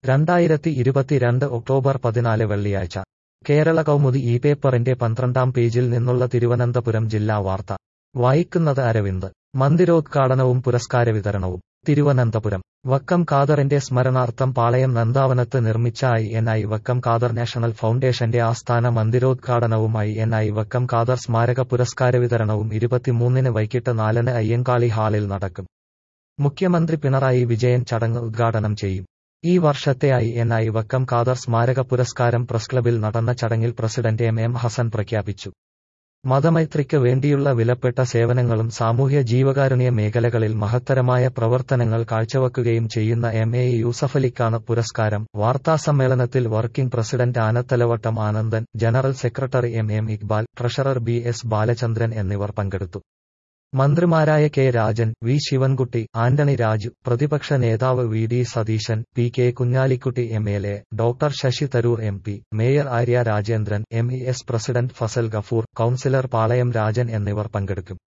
രണ്ടായിരത്തി ഇരുപത്തിരണ്ട് ഒക്ടോബർ പതിനാല് വെള്ളിയാഴ്ച കേരള കൗമുദി ഈ പേപ്പറിന്റെ പന്ത്രണ്ടാം പേജിൽ നിന്നുള്ള തിരുവനന്തപുരം ജില്ലാ വാർത്ത വായിക്കുന്നത് അരവിന്ദ് മന്ദിരോദ്ഘാടനവും പുരസ്കാര വിതരണവും തിരുവനന്തപുരം വക്കം ഖാദറിന്റെ സ്മരണാർത്ഥം പാളയം നന്ദാവനത്ത് നിർമ്മിച്ച I N I Vakkom Khader national ഫൗണ്ടേഷന്റെ ആസ്ഥാന മന്ദിരോദ്ഘാടനവും I N I Vakkom Khader സ്മാരക പുരസ്കാര വിതരണവും ഇരുപത്തിമൂന്നിന് വൈകിട്ട് നാലിന് അയ്യങ്കാളി ഹാളിൽ നടക്കും മുഖ്യമന്ത്രി പിണറായി വിജയൻ ചടങ്ങ് ഉദ്ഘാടനം ചെയ്യും ഈ വർഷത്തെ I N I Vakkom Khader സ്മാരക പുരസ്കാരം പ്രസ് ക്ലബിൽ നടന്ന ചടങ്ങിൽ പ്രസിഡന്റ് എം എം ഹസൻ പ്രഖ്യാപിച്ചു മതമൈത്രിക്ക് വേണ്ടിയുള്ള വിലപ്പെട്ട സേവനങ്ങളും സാമൂഹ്യ ജീവകാരുണ്യ മേഖലകളിൽ മഹത്തരമായ പ്രവർത്തനങ്ങൾ കാഴ്ചവെക്കുകയും ചെയ്യുന്ന എം എ യൂസഫലിക്കാണ് പുരസ്കാരം വാർത്താസമ്മേളനത്തിൽ working president Anathalavattom Anandan general secretary M M Iqbal treasurer B S Balachandran എന്നിവർ പങ്കെടുത്തു മന്ത്രിമാരായ കെ രാജൻ വി ശിവൻകുട്ടി ആന്റണി രാജു പ്രതിപക്ഷ നേതാവ് V D Satheesan P K Kunhalikutty M L A doctor Shashi Tharoor M P mayor Arya Rajendran M E S president Fazal Gafoor councillor Palayam Rajan എന്നിവർ പങ്കെടുക്കും